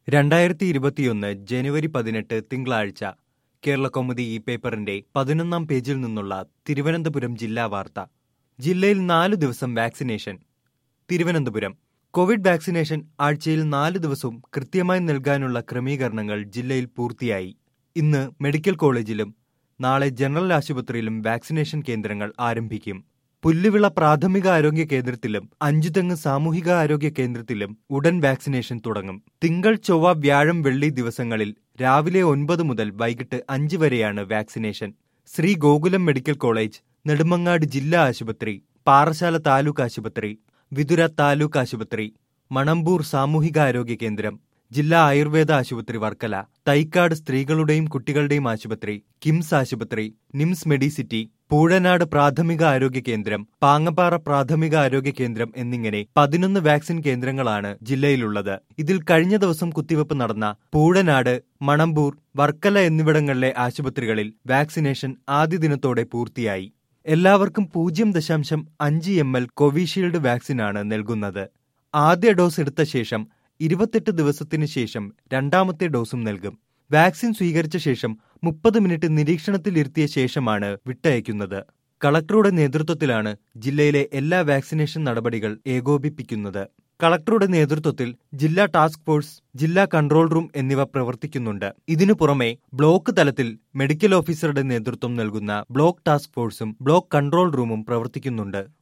രണ്ടായിരത്തി ഇരുപത്തിയൊന്ന് ജനുവരി പതിനെട്ട് തിങ്കളാഴ്ച കേരളകൗമുദി ഈ പേപ്പറിന്റെ പതിനൊന്നാം പേജിൽ നിന്നുള്ള തിരുവനന്തപുരം ജില്ലാ വാർത്ത ജില്ലയിൽ നാലു ദിവസം വാക്സിനേഷൻ തിരുവനന്തപുരം കോവിഡ് വാക്സിനേഷൻ ആഴ്ചയിൽ നാല് ദിവസവും കൃത്യമായി നൽകാനുള്ള ക്രമീകരണങ്ങൾ ജില്ലയിൽ പൂർത്തിയായി ഇന്ന് മെഡിക്കൽ കോളേജിലും നാളെ ജനറൽ ആശുപത്രിയിലും വാക്സിനേഷൻ കേന്ദ്രങ്ങൾ ആരംഭിക്കും പുല്ലുവിള പ്രാഥമിക ആരോഗ്യ കേന്ദ്രത്തിലും അഞ്ചുതെങ്ങ് സാമൂഹിക ആരോഗ്യ കേന്ദ്രത്തിലും ഉടൻ വാക്സിനേഷൻ തുടങ്ങും തിങ്കൾ ചൊവ്വ വ്യാഴം വെള്ളി ദിവസങ്ങളിൽ രാവിലെ ഒൻപത് മുതൽ വൈകിട്ട് അഞ്ച് വരെയാണ് vaccination Sree Gokulam medical college Nedumangad ജില്ലാ ആശുപത്രി പാറശാല താലൂക്ക് ആശുപത്രി വിതുര താലൂക്ക് ആശുപത്രി മണമ്പൂർ സാമൂഹിക ആരോഗ്യ കേന്ദ്രം ജില്ലാ ആയുർവേദ ആശുപത്രി വർക്കല തൈക്കാട് സ്ത്രീകളുടെയും കുട്ടികളുടെയും ആശുപത്രി കിംസ് ആശുപത്രി നിംസ് മെഡിസിറ്റി പൂഴനാട് പ്രാഥമിക ആരോഗ്യ കേന്ദ്രം പാങ്ങപ്പാറ പ്രാഥമിക ആരോഗ്യ കേന്ദ്രം എന്നിങ്ങനെ പതിനൊന്ന് വാക്സിൻ കേന്ദ്രങ്ങളാണ് ജില്ലയിലുള്ളത് ഇതിൽ കഴിഞ്ഞ ദിവസം കുത്തിവെപ്പ് നടന്ന പൂഴനാട് മണമ്പൂർ വർക്കല എന്നിവിടങ്ങളിലെ ആശുപത്രികളിൽ വാക്സിനേഷൻ ആദ്യ ദിനത്തോടെ പൂർത്തിയായി എല്ലാവർക്കും പൂജ്യം ദശാംശം അഞ്ച് എം എൽ കോവിഷീൽഡ് വാക്സിനാണ് നൽകുന്നത് ആദ്യ ഡോസ് എടുത്ത ശേഷം ഇരുപത്തെട്ട് ദിവസത്തിനു ശേഷം രണ്ടാമത്തെ ഡോസും നൽകും വാക്സിൻ സ്വീകരിച്ച ശേഷം മുപ്പത് മിനിറ്റ് നിരീക്ഷണത്തിലിരുത്തിയ ശേഷമാണ് വിട്ടയക്കുന്നത് കളക്ടറുടെ നേതൃത്വത്തിലാണ് ജില്ലയിലെ എല്ലാ വാക്സിനേഷൻ നടപടികൾ ഏകോപിപ്പിക്കുന്നത് കളക്ടറുടെ നേതൃത്വത്തിൽ ജില്ലാ ടാസ്ക് ഫോഴ്സ് ജില്ലാ കൺട്രോൾ റൂം എന്നിവ പ്രവർത്തിക്കുന്നുണ്ട് ഇതിനു പുറമെ ബ്ലോക്ക് തലത്തിൽ മെഡിക്കൽ ഓഫീസറുടെ നേതൃത്വം നൽകുന്ന ബ്ലോക്ക് ടാസ്ക് ഫോഴ്സും ബ്ലോക്ക് കൺട്രോൾ റൂമും പ്രവർത്തിക്കുന്നുണ്ട്